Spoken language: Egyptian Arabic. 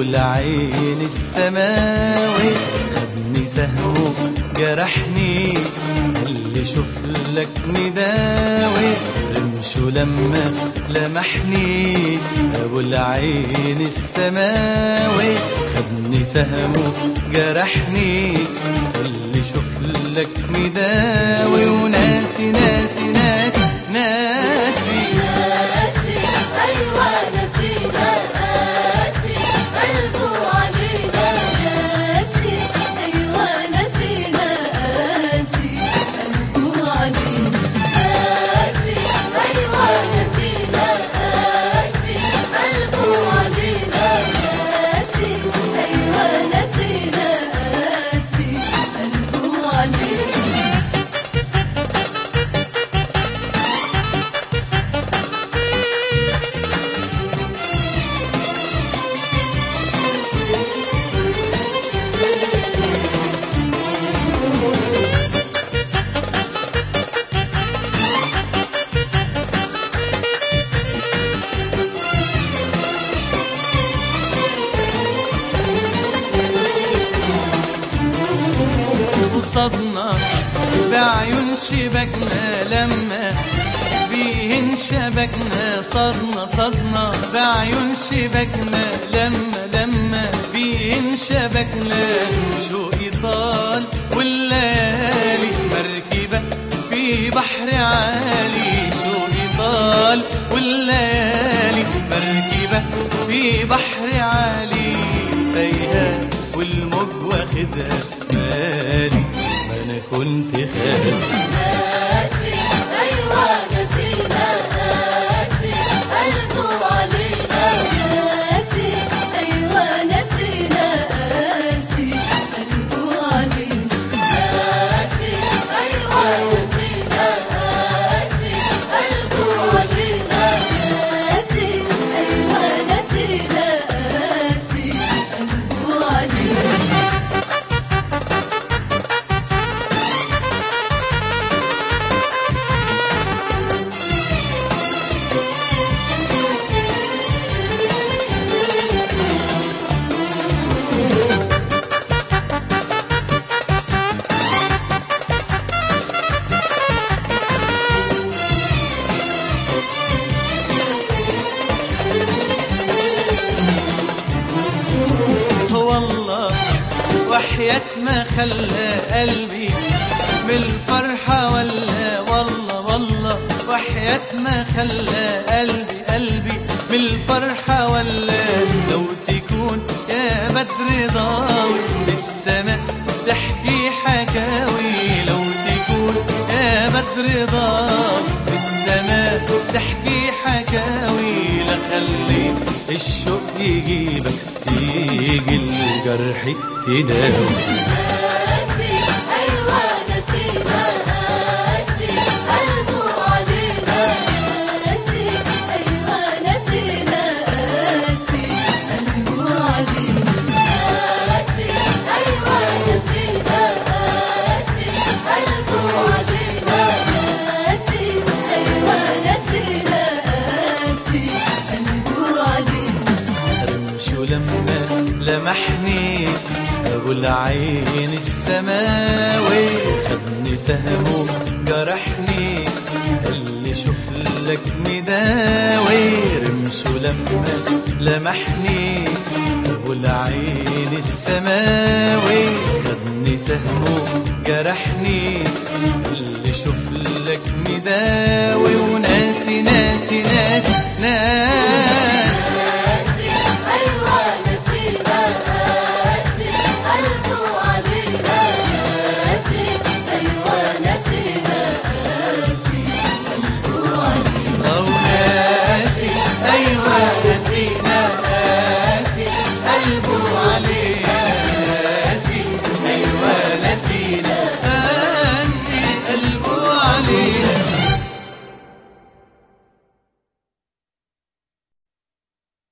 ابو العين السماوي خدني سهمه جرحني اللي شوف لك نداوي رمشه لما لمحني ابو العين السماوي خدني سهمه جرحني اللي شوف لك نداوي وناسي ناسي ناسي ناسي ناسي أيوة نسينا ناسي قلبه علينا ناسي أيوة نسينا ناسي قلبه علينا ناسي أيوة نسينا ناسي قلبه علينا ناسي أيوة نسينا ناسي قلبه علينا وصدنا بعيون شبكنا لما بيهن شبكنا صدنا صدنا بعيون شبكنا لما لما بيهن شبكنا شوقي طال والليالي مركبة في بحر عالي شوقي طال والليالي مركبة في بحر عالي تايهة والموج واخدها مالي ما انا كنت خالي ناسي أيوة نسينا ناسي قلبه علينا ناسي أيوة نسينا ناسي قلبه علينا ناسي أيوة نسينا ناسي قلبه علينا ناسي أيوة نسينا ناسي قلبه علينا والله وحياة ما خلى قلبي بالفرحة ولا والله والله وحياة ما خلى قلبي قلبي بالفرحة ولا لو تكون يا بدر ضاوي بالسماء تحكي حكاوي لو تكون يا بدر ضاوي بالسماء تحكي حكاوي لخلي الشوق يجيبك تيجي الجرح تداوي ناسي أيوة نسينا ناسي قلبه علينا ناسي أيوة نسينا ناسي قلبه علينا ناسي أيوة نسينا ناسي قلبه علينا ناسي أيوة نسينا ناسي قلبه علينا رمشه لما لمحني ابو العين السماوي خدني سهمه جرحني اللي شوف لك مداوي رمشه لما لمحني ابو العين السماوي خدني سهمه جرحني اللي شوف لك مداوي وناسي ناسي ناسي ناسي ناسي أيوة نسينا ناسي قلبه علينا ناسي أيوة نسينا ناسي قلبه علينا أو ناسي أيوة نسينا ناسي قلبه